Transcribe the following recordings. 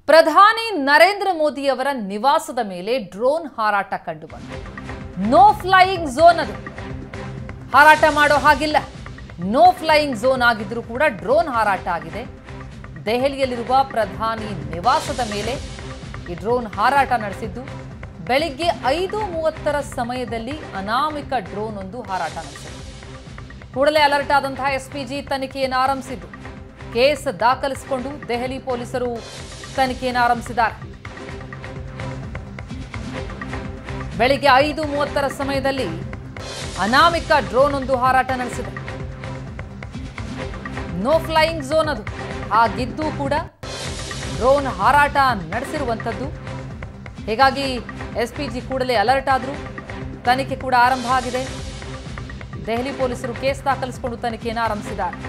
ಪ್ರಧಾನಿ ನರೇಂದ್ರ ಮೋದಿಯವರ ನಿವಾಸದ ಮೇಲೆ ಡ್ರೋನ್ ಹಾರಾಟ ಕಂಡುಬಂತು ನೋ ಫ್ಲೈಯಿಂಗ್ ಝೋನ್ ಅದು ಹಾರಾಟ ಮಾಡೋ ಹಾಗಿಲ್ಲ ನೋ ಫ್ಲೈಯಿಂಗ್ ಝೋನ್ ಆಗಿದ್ರೂ ಕೂಡ ಡ್ರೋನ್ ಹಾರಾಟ ಆಗಿದೆ ದೆಹಲಿಯಲ್ಲಿರುವ ಪ್ರಧಾನಿ ನಿವಾಸದ ಮೇಲೆ ಈ ಡ್ರೋನ್ ಹಾರಾಟ ನಡೆಸಿದ್ದು ಬೆಳಿಗ್ಗೆ ಐದು ಮೂವತ್ತರ ಸಮಯದಲ್ಲಿ ಅನಾಮಿಕ ಡ್ರೋನ್ ಒಂದು ಹಾರಾಟ ನಡೆಸಿದೆ ಕೂಡಲೇ ಅಲರ್ಟ್ ಆದಂತಹ ಎಸ್ಪಿಜಿ ತನಿಖೆಯನ್ನು ಆರಂಭಿಸಿದ್ದು ಕೇಸ್ ದಾಖಲಿಸಿಕೊಂಡು ದೆಹಲಿ ಪೊಲೀಸರು ತನಿಖೆಯನ್ನು ಆರಂಭಿಸಿದ್ದಾರೆ ಬೆಳಿಗ್ಗೆ ಐದು ಮೂವತ್ತರ ಸಮಯದಲ್ಲಿ ಅನಾಮಿಕ ಡ್ರೋನ್ ಒಂದು ಹಾರಾಟ ನಡೆಸಿದೆ ನೋ ಫ್ಲೈಯಿಂಗ್ ಝೋನ್ ಅದು ಹಾಗಿದ್ದು ಕೂಡ ಡ್ರೋನ್ ಹಾರಾಟ ನಡೆಸಿರುವಂಥದ್ದು ಹೀಗಾಗಿ ಎಸ್ ಪಿ ಜಿ ಕೂಡಲೇ ಅಲರ್ಟ್ ಆದರು ತನಿಖೆ ಕೂಡ ಆರಂಭ ಆಗಿದೆ ದೆಹಲಿ ಪೊಲೀಸರು ಕೇಸ್ ದಾಖಲಿಸಿಕೊಂಡು ತನಿಖೆಯನ್ನು ಆರಂಭಿಸಿದ್ದಾರೆ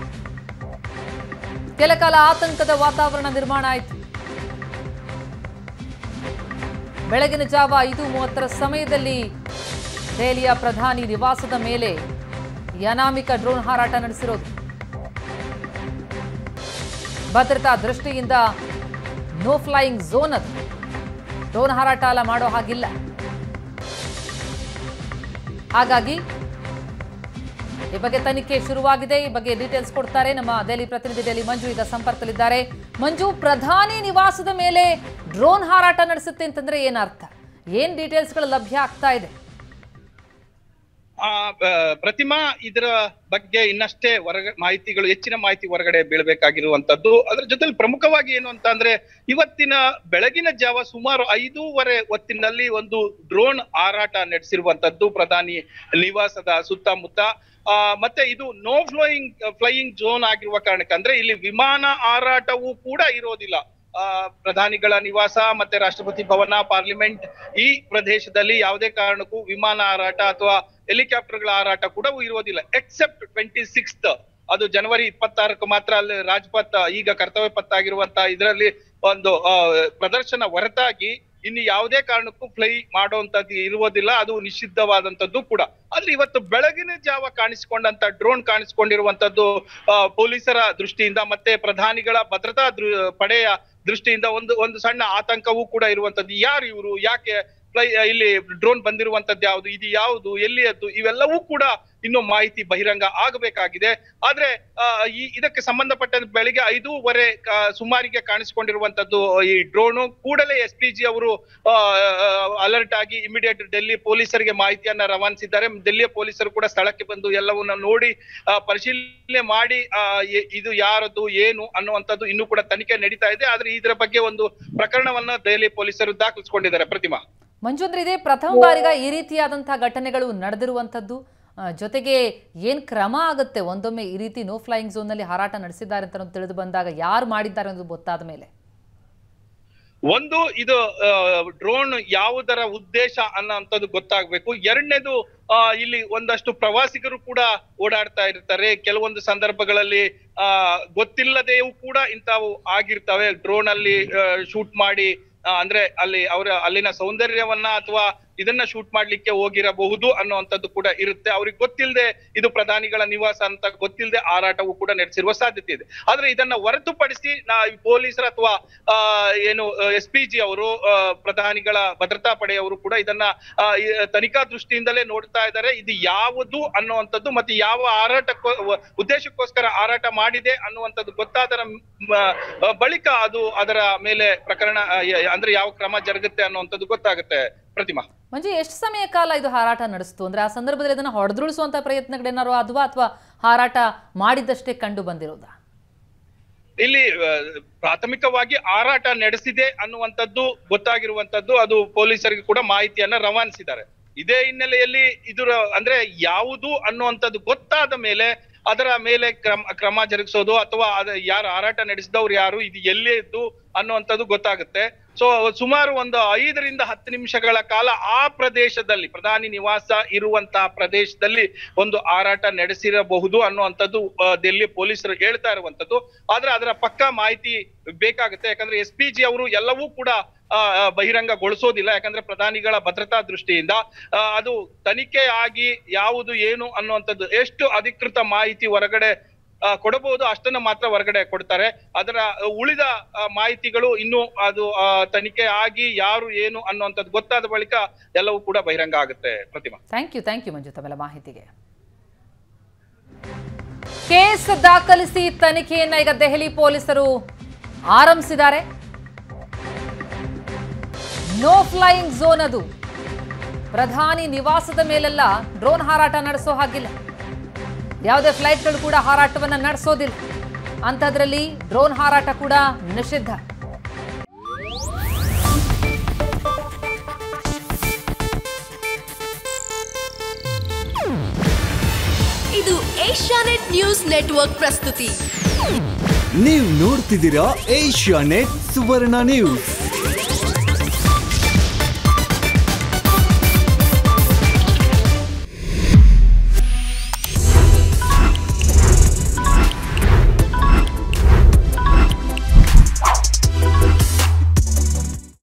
ಕೆಲಕಾಲ ಆತಂಕದ ವಾತಾವರಣ ನಿರ್ಮಾಣ ಆಯಿತು ಬೆಳಗಿನ ಜಾವ ಐದು ಮೂವತ್ತರ ಸಮಯದಲ್ಲಿ ದೆಹಲಿಯ ಪ್ರಧಾನಿ ನಿವಾಸದ ಮೇಲೆ ಈ ಅನಾಮಿಕ ಡ್ರೋನ್ ಹಾರಾಟ ನಡೆಸಿರೋದು ಭದ್ರತಾ ದೃಷ್ಟಿಯಿಂದ ನೋ ಫ್ಲೈಯಿಂಗ್ ಝೋನ್ ಅದು ಡ್ರೋನ್ ಹಾರಾಟ ಎಲ್ಲ ಮಾಡೋ ಹಾಗಿಲ್ಲ ಹಾಗಾಗಿ ಈ ಬಗ್ಗೆ ತನಿಖೆ ಶುರುವಾಗಿದೆ ಈ ಬಗ್ಗೆ ಡೀಟೇಲ್ಸ್ ಕೊಡ್ತಾರೆ ನಮ್ಮ ದೆಹಲಿ ಪ್ರತಿನಿಧಿ ದೆಹಲಿ ಮಂಜು ಈಗ ಸಂಪರ್ಕದಲ್ಲಿದ್ದಾರೆ ಮಂಜು ಪ್ರಧಾನಿ ನಿವಾಸದ ಮೇಲೆ ಡ್ರೋನ್ ಹಾರಾಟ ನಡೆಸುತ್ತೆ ಅಂತಂದ್ರೆ ಏನರ್ಥ ಏನ್ ಡೀಟೇಲ್ಸ್ಗಳು ಲಭ್ಯ ಆಗ್ತಾ ಇದೆ ಆ ಆ, ಪ್ರತಿಮಾ ಇದರ ಬಗ್ಗೆ ಇನ್ನಷ್ಟೇ ಹೊರಗ ಮಾಹಿತಿಗಳು ಹೆಚ್ಚಿನ ಮಾಹಿತಿ ಹೊರಗಡೆ ಬೀಳ್ಬೇಕಾಗಿರುವಂತದ್ದು ಅದ್ರ ಜೊತೆಲಿ ಪ್ರಮುಖವಾಗಿ ಏನು ಅಂತ ಅಂದ್ರೆ ಇವತ್ತಿನ ಬೆಳಗಿನ ಜಾವ ಸುಮಾರು ಐದೂವರೆ ಹೊತ್ತಿನಲ್ಲಿ ಒಂದು ಡ್ರೋನ್ ಹಾರಾಟ ನಡೆಸಿರುವಂತದ್ದು ಪ್ರಧಾನಿ ನಿವಾಸದ ಸುತ್ತಮುತ್ತ ಆ, ಮತ್ತೆ ಇದು ನೋ ಫ್ಲೋಯಿಂಗ್ ಫ್ಲೈಯಿಂಗ್ ಝೋನ್ ಆಗಿರುವ ಕಾರಣಕ್ಕೆ ಅಂದ್ರೆ ಇಲ್ಲಿ ವಿಮಾನ ಹಾರಾಟವೂ ಕೂಡ ಇರೋದಿಲ್ಲ ಆ, ಪ್ರಧಾನಿಗಳ ನಿವಾಸ ಮತ್ತೆ ರಾಷ್ಟ್ರಪತಿ ಭವನ ಪಾರ್ಲಿಮೆಂಟ್ ಈ ಪ್ರದೇಶದಲ್ಲಿ ಯಾವುದೇ ಕಾರಣಕ್ಕೂ ವಿಮಾನ ಹಾರಾಟ ಅಥವಾ ಹೆಲಿಕಾಪ್ಟರ್ಗಳ ಹಾರಾಟ ಕೂಡ ಇರೋದಿಲ್ಲ ಎಕ್ಸೆಪ್ಟ್ ಟ್ವೆಂಟಿ ಸಿಕ್ಸ್ತ್ ಅದು ಜನವರಿ ಇಪ್ಪತ್ತಾರಕ್ಕೆ ಮಾತ್ರ ಅಲ್ಲಿ ರಾಜ್ಪಥ್ ಈಗ ಕರ್ತವ್ಯ ಪಥ ಆಗಿರುವಂತ ಇದರಲ್ಲಿ ಒಂದು ಆ, ಪ್ರದರ್ಶನ ಹೊರತಾಗಿ ಇನ್ನು ಯಾವುದೇ ಕಾರಣಕ್ಕೂ ಫ್ಲೈ ಮಾಡುವಂತದ್ದು ಇರುವುದಿಲ್ಲ ಅದು ನಿಷಿದ್ಧವಾದಂತದ್ದು ಕೂಡ ಆದ್ರೆ ಇವತ್ತು ಬೆಳಗಿನ ಜಾವ ಕಾಣಿಸಿಕೊಂಡಂತ ಡ್ರೋನ್ ಕಾಣಿಸಿಕೊಂಡಿರುವಂತದ್ದು ಆ, ಪೊಲೀಸರ ದೃಷ್ಟಿಯಿಂದ ಮತ್ತೆ ಪ್ರಧಾನಿಗಳ ಭದ್ರತಾ ದೃ- ಪಡೆಯ ದೃಷ್ಟಿಯಿಂದ ಒಂದು ಒಂದು ಸಣ್ಣ ಆತಂಕವೂ ಕೂಡ ಇರುವಂತದ್ದು ಯಾರು ಇವರು ಯಾಕೆ ಫ್ಲೈ ಇಲ್ಲಿ ಡ್ರೋನ್ ಬಂದಿರುವಂತದ್ದು ಯಾವುದು ಇದು ಯಾವುದು ಎಲ್ಲಿಯದ್ದು ಇವೆಲ್ಲವೂ ಕೂಡ ಇನ್ನು ಮಾಹಿತಿ ಬಹಿರಂಗ ಆಗಬೇಕಾಗಿದೆ ಆದ್ರೆ ಆ, ಈ ಇದಕ್ಕೆ ಸಂಬಂಧಪಟ್ಟಂತೆ ಬೆಳಿಗ್ಗೆ ಐದೂವರೆ ಕ- ಸುಮಾರಿಗೆ ಕಾಣಿಸಿಕೊಂಡಿರುವಂತದ್ದು ಈ ಡ್ರೋನು ಕೂಡಲೇ ಎಸ್ ಪಿ ಜಿ ಅವರು ಅಲರ್ಟ್ ಆಗಿ ಇಮಿಡಿಯೇಟ್ ಡೆಲ್ಲಿ ಪೊಲೀಸರಿಗೆ ಮಾಹಿತಿಯನ್ನ ರವಾನಿಸಿದ್ದಾರೆ ಡೆಲ್ಲಿಯ ಪೊಲೀಸರು ಕೂಡ ಸ್ಥಳಕ್ಕೆ ಬಂದು ಎಲ್ಲವನ್ನ ನೋಡಿ ಆ, ಪರಿಶೀಲನೆ ಮಾಡಿ ಆ, ಎ- ಇದು ಯಾರದ್ದು ಏನು ಅನ್ನುವಂಥದ್ದು ಇನ್ನೂ ಕೂಡ ತನಿಖೆ ನಡೀತಾ ಇದೆ ಆದ್ರೆ ಇದರ ಬಗ್ಗೆ ಒಂದು ಪ್ರಕರಣವನ್ನ ದೆಹಲಿ ಪೊಲೀಸರು ದಾಖಲಿಸಿಕೊಂಡಿದ್ದಾರೆ ಪ್ರತಿಮಾ ಮಂಜು ಅಂದ್ರೆ ಇದೇ ಪ್ರಥಮ ಬಾರಿಗ ಈ ರೀತಿಯಾದಂತಹ ಘಟನೆಗಳು ನಡೆದಿರುವಂಥದ್ದು ಆ, ಜೊತೆಗೆ ಏನ್ ಕ್ರಮ ಆಗುತ್ತೆ ಒಂದೊಮ್ಮೆ ಈ ರೀತಿ ನೋ ಫ್ಲೈಯಿಂಗ್ ಝೋನ್ನಲ್ಲಿ ಹಾರಾಟ ನಡೆಸಿದ್ದಾರೆ ಅಂತ ಅನ್ನೋದು ತಿಳಿದು ಬಂದಾಗ ಯಾರು ಮಾಡಿದ್ದಾರೆ ಅನ್ನೋದು ಗೊತ್ತಾದ ಮೇಲೆ ಒಂದು ಇದು ಡ್ರೋನ್ ಯಾವುದರ ಉದ್ದೇಶ ಅನ್ನೋಂಥದ್ದು ಗೊತ್ತಾಗ್ಬೇಕು ಎರಡನೇದು ಆ, ಇಲ್ಲಿ ಒಂದಷ್ಟು ಪ್ರವಾಸಿಗರು ಕೂಡ ಓಡಾಡ್ತಾ ಇರ್ತಾರೆ ಕೆಲವೊಂದು ಸಂದರ್ಭಗಳಲ್ಲಿ ಆ ಗೊತ್ತಿಲ್ಲದೆಯೂ ಕೂಡ ಇಂಥವು ಆಗಿರ್ತವೆ ಡ್ರೋನ್ ಅಲ್ಲಿ ಶೂಟ್ ಮಾಡಿ ಆ, ಅಂದ್ರೆ ಅಲ್ಲಿ ಅವರ ಅಲ್ಲಿನ ಸೌಂದರ್ಯವನ್ನ ಅಥವಾ ಇದನ್ನ ಶೂಟ್ ಮಾಡ್ಲಿಕ್ಕೆ ಹೋಗಿರಬಹುದು ಅನ್ನುವಂಥದ್ದು ಕೂಡ ಇರುತ್ತೆ ಅವ್ರಿಗೆ ಗೊತ್ತಿಲ್ಲದೆ ಇದು ಪ್ರಧಾನಿಗಳ ನಿವಾಸ ಅಂತ ಗೊತ್ತಿಲ್ಲದೆ ಹಾರಾಟವು ಕೂಡ ನಡೆಸಿರುವ ಸಾಧ್ಯತೆ ಇದೆ ಆದ್ರೆ ಇದನ್ನ ಹೊರತುಪಡಿಸಿ ನಾ ಪೊಲೀಸರ ಅಥವಾ ಆ, ಏನು ಎಸ್ ಪಿ ಜಿ ಅವರು ಆ, ಪ್ರಧಾನಿಗಳ ಭದ್ರತಾ ಪಡೆಯವರು ಕೂಡ ಇದನ್ನ ಆ, ಈ ತನಿಖಾ ದೃಷ್ಟಿಯಿಂದಲೇ ನೋಡ್ತಾ ಇದ್ದಾರೆ ಇದು ಯಾವುದು ಅನ್ನುವಂಥದ್ದು ಮತ್ತೆ ಯಾವ ಹಾರಾಟಕ್ಕೋ ಉದ್ದೇಶಕ್ಕೋಸ್ಕರ ಹಾರಾಟ ಮಾಡಿದೆ ಅನ್ನುವಂಥದ್ದು ಗೊತ್ತಾದರ ಮ್, ಆ, ಬಳಿಕ ಅದು ಅದರ ಮೇಲೆ ಪ್ರಕರಣ ಆ, ಯ- ಅಂದ್ರೆ ಯಾವ ಕ್ರಮ ಜರುಗುತ್ತೆ ಅನ್ನುವಂಥದ್ದು ಗೊತ್ತಾಗುತ್ತೆ ಪ್ರತಿಮಾ ಮಂಜು ಎಷ್ಟು ಸಮಯ ಕಾಲ ಇದು ಹಾರಾಟ ನಡೆಸ್ತು ಅಂದ್ರೆ ಆ ಸಂದರ್ಭದಲ್ಲಿ ಅದನ್ನು ಹೊಡೆದುಳಿಸುವಂತ ಪ್ರಯತ್ನಗಳೇನಾರು ಅದ್ವಾ ಅಥವಾ ಹಾರಾಟ ಮಾಡಿದ್ದಷ್ಟೇ ಕಂಡು ಬಂದಿರೋದಾ ಇಲ್ಲಿ ಆ, ಪ್ರಾಥಮಿಕವಾಗಿ ಹಾರಾಟ ನಡೆಸಿದೆ ಅನ್ನುವಂಥದ್ದು ಗೊತ್ತಾಗಿರುವಂತದ್ದು ಅದು ಪೊಲೀಸರಿಗೆ ಕೂಡ ಮಾಹಿತಿಯನ್ನ ರವಾನಿಸಿದ್ದಾರೆ ಇದೇ ಹಿನ್ನೆಲೆಯಲ್ಲಿ ಇದರ ಅಂದ್ರೆ ಯಾವುದು ಅನ್ನುವಂಥದ್ದು ಗೊತ್ತಾದ ಮೇಲೆ ಅದರ ಮೇಲೆ ಕ್ರಮ ಕ್ರಮ ಜರುಗಿಸೋದು ಅಥವಾ ಅದ ಯಾರು ಹಾರಾಟ ನಡೆಸಿದವ್ರು ಯಾರು ಇದು ಎಲ್ಲೇ ಇದ್ದು ಅನ್ನುವಂಥದ್ದು ಗೊತ್ತಾಗುತ್ತೆ ಸೊ ಸುಮಾರು ಒಂದು ಐದರಿಂದ ಹತ್ತು ನಿಮಿಷಗಳ ಕಾಲ ಆ ಪ್ರದೇಶದಲ್ಲಿ ಪ್ರಧಾನಿ ನಿವಾಸ ಇರುವಂತಹ ಪ್ರದೇಶದಲ್ಲಿ ಒಂದು ಹಾರಾಟ ನಡೆಸಿರಬಹುದು ಅನ್ನುವಂಥದ್ದು ಆ, ದೆಹಲಿ ಪೊಲೀಸರು ಹೇಳ್ತಾ ಇರುವಂತದ್ದು ಆದ್ರೆ ಅದರ ಪಕ್ಕ ಮಾಹಿತಿ ಬೇಕಾಗುತ್ತೆ ಯಾಕಂದ್ರೆ ಎಸ್ ಪಿ ಜಿ ಅವರು ಎಲ್ಲವೂ ಕೂಡ ಆ, ಆ, ಬಹಿರಂಗಗೊಳಿಸೋದಿಲ್ಲ ಯಾಕಂದ್ರೆ ಪ್ರಧಾನಿಗಳ ಭದ್ರತಾ ದೃಷ್ಟಿಯಿಂದ ಆ, ಅದು ತನಿಖೆ ಆಗಿ ಯಾವುದು ಏನು ಅನ್ನುವಂಥದ್ದು ಎಷ್ಟು ಅಧಿಕೃತ ಮಾಹಿತಿ ಹೊರಗಡೆ ಆ, ಕೊಡಬಹುದು ಅಷ್ಟನ್ನ ಮಾತ್ರ ಹೊರಗಡೆ ಕೊಡ್ತಾರೆ ಅದರ ಉಳಿದ ಆ, ಮಾಹಿತಿಗಳು ಇನ್ನು ಅದು ಆ, ತನಿಖೆ ಆಗಿ ಯಾರು ಏನು ಅನ್ನುವಂಥದ್ದು ಗೊತ್ತಾದ ಬಳಿಕ ಎಲ್ಲವೂ ಕೂಡ ಬಹಿರಂಗ ಆಗುತ್ತೆ Pratima thank you thank you Manju ತಮ್ಮೆಲ್ಲ ಮಾಹಿತಿಗೆ ಕೇಸ್ ದಾಖಲಿಸಿ ತನಿಖೆಯನ್ನ ಈಗ ದೆಹಲಿ ಪೊಲೀಸರು ಆರಂಭಿಸಿದ್ದಾರೆ ನೋ ಫ್ಲೈಯಿಂಗ್ ಝೋನ್ ಅದು ಪ್ರಧಾನಿ ನಿವಾಸದ ಮೇಲೆಲ್ಲ ಡ್ರೋನ್ ಹಾರಾಟ ನಡೆಸೋ ಹಾಗಿಲ್ಲ ಯಾವುದೇ ಫ್ಲೈಟ್ಗಳು ಕೂಡ ಹಾರಾಟವನ್ನ ನಡೆಸೋದಿಲ್ಲ ಅಂಥದ್ರಲ್ಲಿ ಡ್ರೋನ್ ಹಾರಾಟ ಕೂಡ ನಿಷಿದ್ಧ ಇದು ಏಷ್ಯಾನೆಟ್ ನ್ಯೂಸ್ ನೆಟ್ವರ್ಕ್ ಪ್ರಸ್ತುತಿ ನೀವು ನೋಡ್ತಿದ್ದೀರಾ ಏಷ್ಯಾ ನೆಟ್ ಸುವರ್ಣ ನ್ಯೂಸ್